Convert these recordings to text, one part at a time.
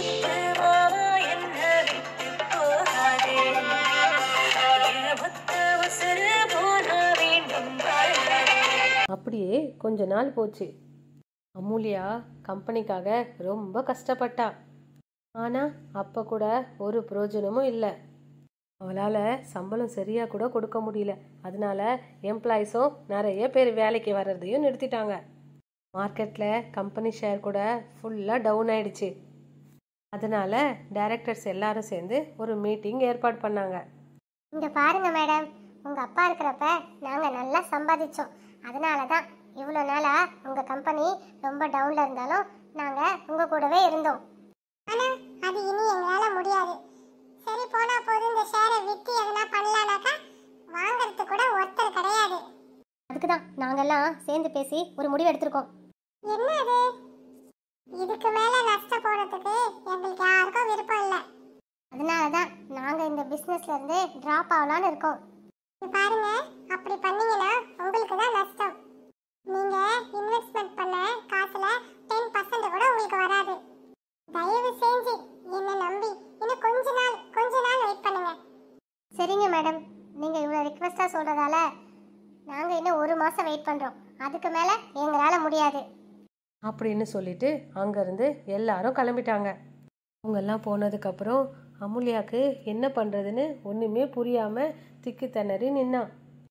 முத்து மாமா என்ன விட்டு போகாதே என் முத்து உசுறு போனா வேண்டும் வாழாதே அப்படியே கொஞ்ச நாள் போச்சு அமூல்யா கம்பெனிக்காக ரொம்ப கஷ்டப்பட்டா ஆனால் அப்போ கூட ஒரு பிரயோஜனமும் இல்லை அவளால் சம்பளம் சரியாக கூட கொடுக்க முடியல அதனால எம்ப்ளாயிஸும் நிறைய பேர் வேலைக்கு வர்றதையும் நிறுத்திட்டாங்க மார்க்கெட்டில் கம்பெனி ஷேர் கூட ஃபுல்லாக டவுன் ஆயிடுச்சு அதனால டைரக்டர்ஸ் எல்லாரும் சேர்ந்து ஒரு மீட்டிங் ஏற்பாடு பண்ணாங்க இங்க பாருங்க மேடம் உங்க அப்பா இருக்கிறப்ப நாங்க நல்லா சம்பாதிச்சோம் அதனால தான் இவ்வளோ நாளா உங்க கம்பெனி ரொம்ப டவுன்ல இருந்தாலும் நாங்க உங்க கூடவே இருந்தோம் ஆனா அது இனி எங்களால முடியாது சரி போனா போது இந்த ஷேரை வித்து எதனா பண்ணலானாக்கா வாங்குறதுக்கு கூட ஒருத்தர் கிடையாது அதுக்கு தான் நாங்கெல்லாம் சேர்ந்து பேசி ஒரு முடிவு எடுத்திருக்கோம் என்ன அது இதுக்கு மேல நஷ்டம் போறதுக்கு எங்களுக்கு யாருக்கும் விருப்பம் இல்லை அதனால தான் நாங்க இந்த பிசினஸ்ல இருந்து டிராப் ஆகலாம்னு இருக்கோம் பாருங்க அப்படி பண்ணீங்கன்னா உங்களுக்கு தான் நஷ்டம் நீங்க இன்வெஸ்ட்மெண்ட் பண்ண காசுல டென் பர்சன்ட் கூட உங்களுக்கு வராது தயவு செஞ்சு என்ன நம்பி இன்னும் கொஞ்ச நாள் கொஞ்ச நாள் வெயிட் பண்ணுங்க சரிங்க மேடம் நீங்க இவ்வளவு ரிக்வெஸ்டா சொல்றதால நாங்க இன்னும் ஒரு மாசம் வெயிட் பண்றோம் அதுக்கு மேல எங்களால முடியாது அப்படின்னு சொல்லிட்டு அங்கேருந்து எல்லாரும் கிளம்பிட்டாங்க அவங்கெல்லாம் போனதுக்கப்புறம் அமுல்யாவுக்கு என்ன பண்ணுறதுன்னு ஒன்றுமே புரியாமல் திக்கு திணறி நின்னான்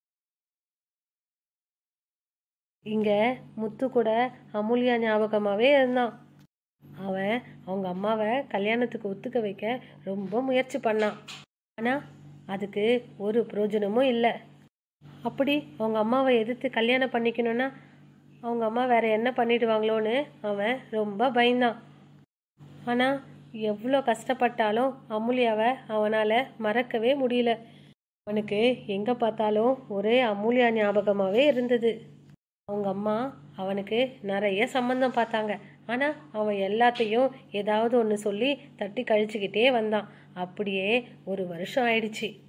இங்கே முத்து கூட அமுல்யா ஞாபகமாகவே இருந்தான் அவன் அவங்க அம்மாவை கல்யாணத்துக்கு ஒத்துக்க வைக்க ரொம்ப முயற்சி பண்ணான் ஆனால் அதுக்கு ஒரு பிரயோஜனமும் இல்லை அப்படி அவங்க அம்மாவை எதிர்த்து கல்யாணம் பண்ணிக்கணும்னா அவங்க அம்மா வேற என்ன பண்ணிடுவாங்களோன்னு அவன் ரொம்ப பயந்தான் ஆனால் எவ்வளோ கஷ்டப்பட்டாலும் அமுல்யாவை அவனால் மறக்கவே முடியல அவனுக்கு எங்கே பார்த்தாலும் ஒரே அமுல்யா ஞாபகமாகவே இருந்தது அவங்க அம்மா அவனுக்கு நிறைய சம்பந்தம் பார்த்தாங்க ஆனால் அவன் எல்லாத்தையும் ஏதாவது ஒன்று சொல்லி தட்டி கழிச்சுக்கிட்டே வந்தான் அப்படியே ஒரு வருஷம் ஆயிடுச்சு